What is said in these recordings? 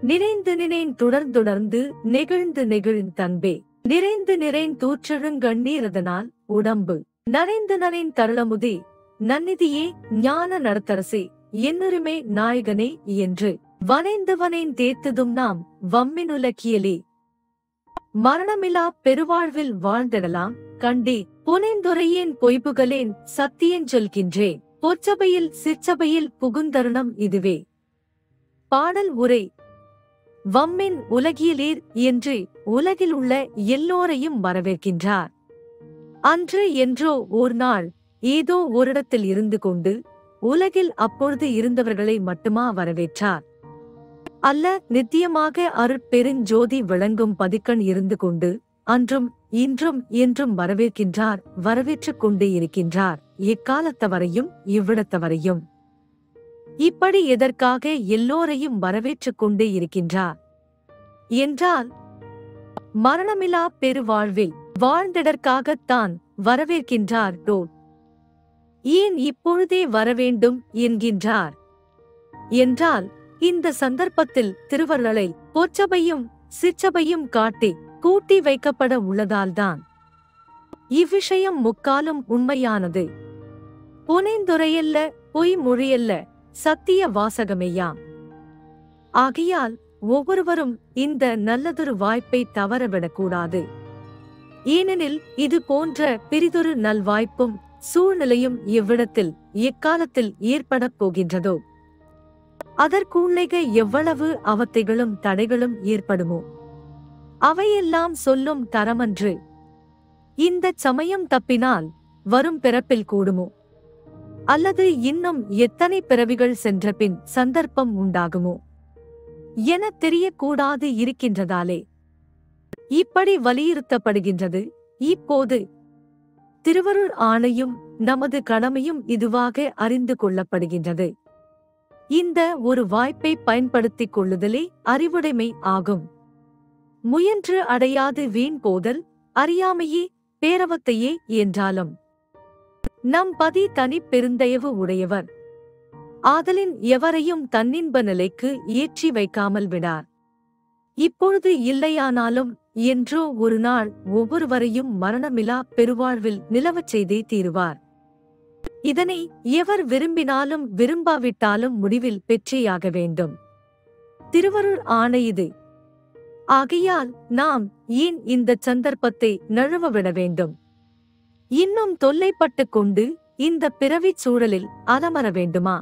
நினைந்து நினைன் தொடர்ந்துணர்ந்து நெகிழ்ந்து நெகிழ்ந் தன்பே நிறைந்து நிறைந் தூற்றழுங்கண்ணீரதனால் உடம்பு நனைந்து நனைன் தருளமுதே நன்னிதியே ஞான நடத்தரசே என்னுரிமை நாயகனே என்று வனைந்து வனைன் தேத்துதும் நாம் வம்மினுலக்கியலே மரணமிலா பெருவாழ்வில் வாழ்ந்திடலாம் கண்டே புனைந்துரையேன் பொய்புகளேன் சத்தியஞ் சொல்கின்றேன் பொற்சபையில் சிற்சபையில் புகுந்தருணம் இதுவே பாடல் உரை வம்மின் உலகியலீர் என்று உலகில் உள்ள எல்லோரையும் வரவேற்கின்றார் அன்று என்றோ ஒரு நாள் ஏதோ ஓரிடத்தில் இருந்து கொண்டு உலகில் அப்பொழுது இருந்தவர்களை மட்டுமா வரவேற்றார் அல்ல நித்தியமாக அருட்பெருஞ்சோதி விளங்கும் பதிக்கண் இருந்து கொண்டு அன்றும் இன்றும் என்றும் வரவேற்கின்றார் வரவேற்றுக் கொண்டே இருக்கின்றார் எக்காலத்தவரையும் இவ்விடத்தவரையும் இப்படி எதற்காக எல்லோரையும் வரவேற்றுக் கொண்டே இருக்கின்றார் என்றால் மரணமிலா பெருவாழ்வில் வாழ்ந்திடற்காகத்தான் வரவேற்கின்றார் டோ ஏன் இப்பொழுதே வரவேண்டும் என்கின்றார் என்றால் இந்த சந்தர்ப்பத்தில் திருவருளை பொற்சபையும் சிற்றபையும் காட்டி கூட்டி வைக்கப்பட உள்ளதால்தான் இவ்விஷயம் முக்காலும் உண்மையானது புனைந்துரையல்ல பொய் மொழியல்ல சத்திய வாசகமேயாம் ஆகையால் ஒவ்வொருவரும் இந்த நல்லதொரு வாய்ப்பை தவறவிடக்கூடாது ஏனெனில் இது போன்ற பிரிதொரு நல்வாய்ப்பும் சூழ்நிலையும் இவ்விடத்தில் எக்காலத்தில் ஏற்படப் போகின்றதோ அதற்குள்ளைக எவ்வளவு அவத்தைகளும் தடைகளும் ஏற்படுமோ அவையெல்லாம் சொல்லும் தரமன்று இந்தச் சமயம் தப்பினால் வரும் பிறப்பில் கூடுமோ அல்லது இன்னும் எத்தனை பிறவிகள் சென்ற பின் சந்தர்ப்பம் உண்டாகுமோ எனத் தெரியக்கூடாது இருக்கின்றதாலே இப்படி வலியுறுத்தப்படுகின்றது இப்போது திருவருள் ஆணையும் நமது கடமையும் இதுவாக அறிந்து கொள்ளப்படுகின்றது இந்த ஒரு வாய்ப்பை பயன்படுத்திக் கொள்ளுதலே அறிவுடைமை ஆகும் முயன்று அடையாது வீண் போதல் அறியாமையே பேரவத்தையே என்றாலும் நம் பதி தனிப் பெருந்தயவு உடையவர் ஆதலின் எவரையும் தன்னின்ப நிலைக்கு ஏற்றி வைக்காமல் விடார் இப்பொழுது இல்லையானாலும் என்றோ ஒரு நாள் ஒவ்வொருவரையும் மரணமிலா பெருவாழ்வில் நிலவச் செய்தே தீருவார் இதனை எவர் விரும்பினாலும் விரும்பாவிட்டாலும் முடிவில் பெற்றேயாக வேண்டும் திருவருள் ஆணை இது ஆகையால் நாம் ஏன் இந்த சந்தர்ப்பத்தை நழுவ விட வேண்டும் இன்னும் தொல்லைப்பட்டுக் கொண்டு இந்த பிறவிச் சூழலில் அலமர வேண்டுமா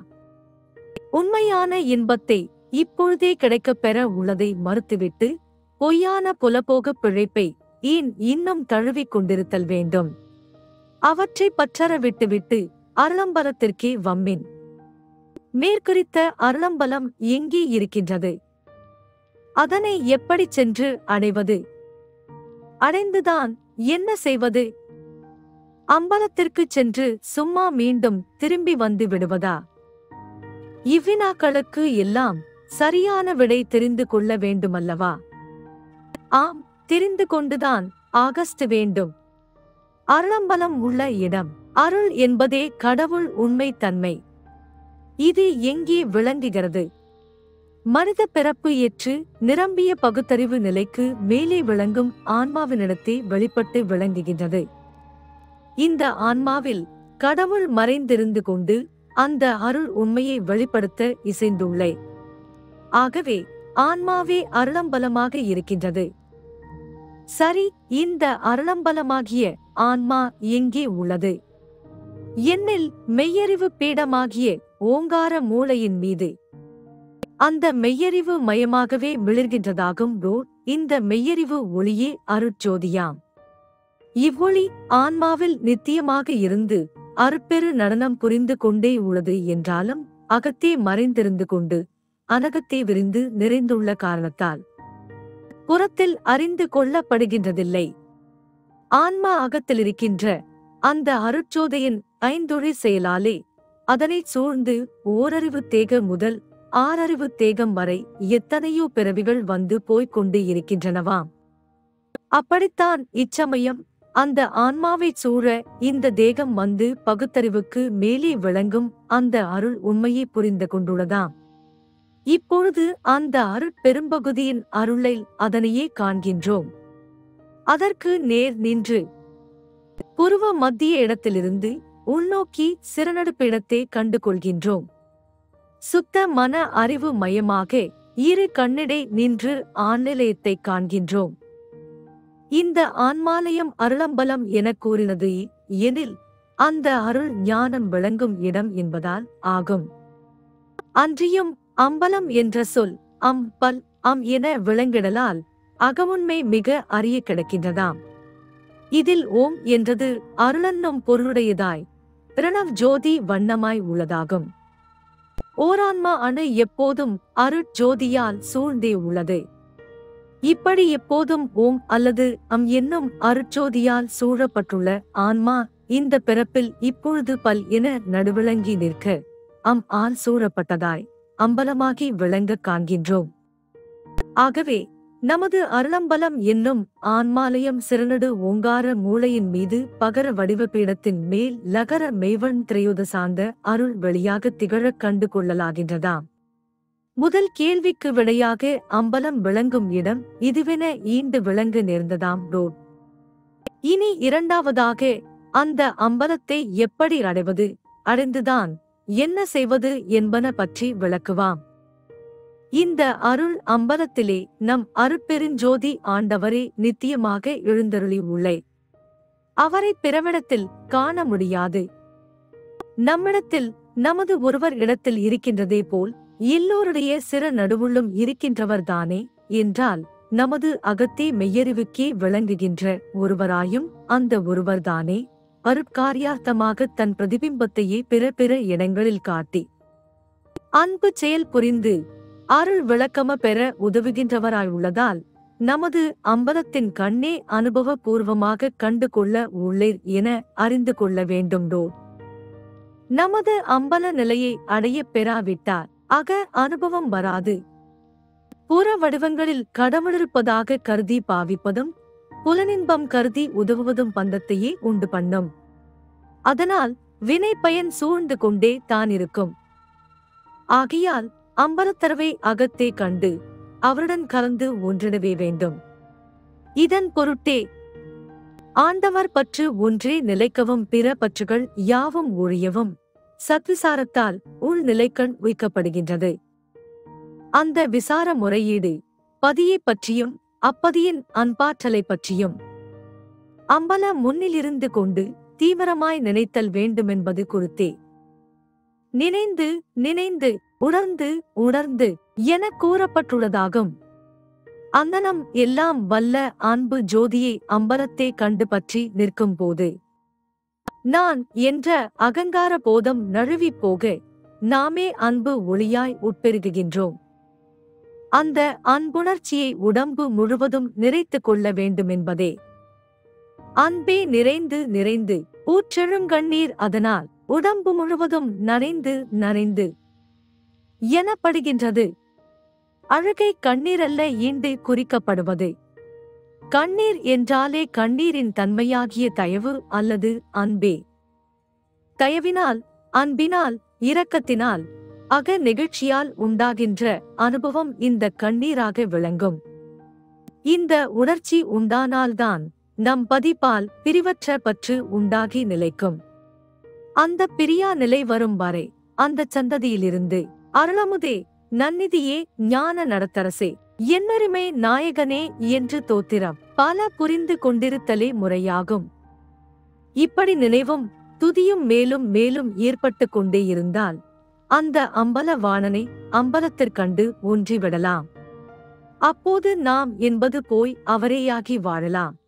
உண்மையான இன்பத்தை இப்பொழுதே கிடைக்கப் பெற உள்ளதை மறுத்துவிட்டு பொய்யான புலபோக பிழைப்பை ஏன் இன்னும் தழுவிக் கொண்டிருத்தல் வேண்டும் அவற்றை பற்றற விட்டுவிட்டு அருளம்பலத்திற்கே வம்மின் மேற்குறித்த அருளம்பலம் எங்கே இருக்கின்றது அதனை எப்படிச் சென்று அடைவது அடைந்துதான் என்ன செய்வது அம்பலத்திற்குச் சென்று சும்மா மீண்டும் திரும்பி வந்து விடுவதா இவ்வினாக்களுக்கு எல்லாம் சரியான விடை தெரிந்து கொள்ள வேண்டுமல்லவா ஆம் தெரிந்து கொண்டுதான் ஆகஸ்ட் வேண்டும் அருளம்பலம் உள்ள இடம் அருள் என்பதே கடவுள் உண்மை தன்மை இது எங்கே விளங்குகிறது மனித பிறப்பு ஏற்று நிரம்பிய பகுத்தறிவு நிலைக்கு மேலே விளங்கும் ஆன்மாவினிடத்தே வெளிப்பட்டு விளங்குகின்றது இந்த ஆன்மாவில் கடவுள் மறைந்திருந்து கொண்டு அந்த அருள் உண்மையை வெளிப்படுத்த இசைந்துள்ளே ஆகவே ஆன்மாவே அருளம்பலமாக இருக்கின்றது சரி இந்த அருளம்பலமாகிய ஆன்மா எங்கே உள்ளது என்னில் மெய்யறிவு பீடமாகிய ஓங்கார மூளையின் மீது அந்த மெய்யறிவு மயமாகவே மிளிர்கின்றதாகும் ரோ இந்த மெய்யறிவு ஒளியே அருட்ஜோதியாம் இவ்வொளி ஆன்மாவில் நித்தியமாக இருந்து அருட்பெரு நடனம் புரிந்து கொண்டே உள்ளது என்றாலும் அகத்தே மறைந்திருந்து கொண்டு அனகத்தே விரிந்து நிறைந்துள்ள காரணத்தால் புறத்தில் அறிந்து கொள்ளப்படுகின்றதில்லை ஆன்மா அகத்திலிருக்கின்ற அந்த அருட்சோதையின் ஐந்தொழி செயலாலே அதனைச் சூழ்ந்து ஓரறிவு தேக முதல் ஆறறிவு தேகம் வரை எத்தனையோ பிறவிகள் வந்து போய்க் கொண்டு இருக்கின்றனவாம் அப்படித்தான் இச்சமயம் அந்த ஆன்மாவைச் சூழ இந்த தேகம் வந்து பகுத்தறிவுக்கு மேலே விளங்கும் அந்த அருள் உண்மையை புரிந்து கொண்டுள்ளதாம் இப்பொழுது அந்த அருட்பெரும்பகுதியின் அருளை அதனையே காண்கின்றோம் அதற்கு நேர் நின்று புருவ மத்திய இடத்திலிருந்து உள்நோக்கி சிறநடுப்பு இடத்தை கண்டு கொள்கின்றோம் சுத்த மன அறிவு மயமாக இரு கண்ணிடை நின்று ஆண்நிலையத்தை காண்கின்றோம் இந்த ஆன்மாலயம் அருளம்பலம் எனக் கூறினது எனில் அந்த அருள் ஞானம் விளங்கும் இடம் என்பதால் ஆகும் அன்றியும் அம்பலம் என்ற சொல் அம் பல் அம் என விளங்கிடலால் அகமுண்மை மிக அறிய கிடக்கின்றதாம் இதில் ஓம் என்றது அருளன்னும் பொருளுடையதாய் பிரணவ் ஜோதி வண்ணமாய் உள்ளதாகும் ஓரான்மா அணு எப்போதும் அருட்ஜோதியால் சூழ்ந்தே உள்ளது இப்படி எப்போதும் ஓம் அல்லது அம் என்னும் அருட்ஜோதியால் சூழப்பட்டுள்ள ஆன்மா இந்த பிறப்பில் இப்பொழுது பல் என நடுவிளங்கி நிற்க அம் ஆல் சூழப்பட்டதாய் அம்பலமாகி விளங்கக் காண்கின்றோம் ஆகவே நமது அருளம்பலம் என்னும் ஆன்மாலயம் சிறனடு ஓங்கார மூளையின் மீது பகர வடிவ பீடத்தின் மேல் லகர மெய்வன் திரையுத சார்ந்த அருள் வெளியாக திகழக் கண்டு கொள்ளலாகின்றதாம் முதல் கேள்விக்கு விடையாக அம்பலம் விளங்கும் இடம் இதுவென ஈண்டு விளங்க நேர்ந்ததாம் ரோட் இனி இரண்டாவதாக அந்த அம்பலத்தை எப்படி அடைவது அடைந்துதான் என்ன செய்வது என்பன பற்றி விளக்குவாம் இந்த அருள் அம்பலத்திலே நம் அருட்பெருஞ்சோதி ஆண்டவரே நித்தியமாக எழுந்தருளி உள்ளே அவரை பிறவிடத்தில் காண முடியாது நம்மிடத்தில் நமது ஒருவர் இடத்தில் இருக்கின்றதே போல் எல்லோருடைய சிற நடுவுள்ளும் இருக்கின்றவர்தானே என்றால் நமது அகத்தே மெய்யறிவுக்கே விளங்குகின்ற ஒருவராயும் அந்த ஒருவர்தானே அருட்காரியார்த்தமாக தன் பிரதிபிம்பத்தையே பிற பிற இடங்களில் காட்டி அன்பு செயல் புரிந்து அருள் விளக்கம பெற உதவுகின்றவராயுள்ளதால் நமது அம்பலத்தின் கண்ணே அனுபவபூர்வமாக கண்டு கொள்ள உள்ளீர் என அறிந்து கொள்ள வேண்டும்டோ நமது அம்பல நிலையை அடையப் பெறாவிட்டால் அக அனுபவம் வராது புற வடிவங்களில் கடவுளிருப்பதாக கருதி பாவிப்பதும் புலனின்பம் கருதி உதவுவதும் பந்தத்தையே உண்டு பண்ணும் அதனால் வினை பயன் சூழ்ந்து கொண்டே தான் இருக்கும் ஆகையால் அம்பலத்தரவை அகத்தே கண்டு அவருடன் கலந்து ஒன்றிடவே வேண்டும் இதன் பொருட்டே ஆண்டவர் பற்று ஒன்றே நிலைக்கவும் பிற பற்றுகள் யாவும் ஒழியவும் சத்விசாரத்தால் உள் நிலைக்கண் வைக்கப்படுகின்றது அந்த விசார முறையீடு பதியைப் பற்றியும் அப்பதியின் அன்பாற்றலை பற்றியும் அம்பல முன்னிலிருந்து கொண்டு தீவிரமாய் நினைத்தல் வேண்டுமென்பது குறித்தே நினைந்து நினைந்து உணர்ந்து உணர்ந்து என கூறப்பட்டுள்ளதாகும் அந்தனம் எல்லாம் வல்ல அன்பு ஜோதியை அம்பலத்தே கண்டு பற்றி நிற்கும் போது நான் என்ற அகங்கார போதம் நழுவிப் போக நாமே அன்பு ஒளியாய் உட்பெருகுகின்றோம் அந்த அன்புணர்ச்சியை உடம்பு முழுவதும் நிறைத்துக் கொள்ள வேண்டுமென்பதே அன்பே நிறைந்து நிறைந்து ஊற்றெழுங்கண்ணீர் அதனால் உடம்பு முழுவதும் நனைந்து நனைந்து எனப்படுகின்றது அழுகை கண்ணீரல்ல ஈண்டு குறிக்கப்படுவது கண்ணீர் என்றாலே கண்ணீரின் தன்மையாகிய தயவு அல்லது அன்பே தயவினால் அன்பினால் இரக்கத்தினால் அக நெகிழ்ச்சியால் உண்டாகின்ற அனுபவம் இந்த கண்ணீராக விளங்கும் இந்த உணர்ச்சி உண்டானால்தான் நம் பதிப்பால் பிரிவற்ற பற்று உண்டாகி நிலைக்கும் அந்த பிரியா நிலை வரும் வரை அந்த சந்ததியிலிருந்து அருளமுதே நன்னிதியே ஞான நடத்தரசே என்னருமே நாயகனே என்று தோத்திரம் பல புரிந்து கொண்டிருத்தலே முறையாகும் இப்படி நினைவும் துதியும் மேலும் மேலும் ஏற்பட்டு கொண்டே இருந்தால் அந்த அம்பலவாணனை அம்பலத்திற்கண்டு ஒன்றிவிடலாம் அப்போது நாம் என்பது போய் அவரேயாகி வாழலாம்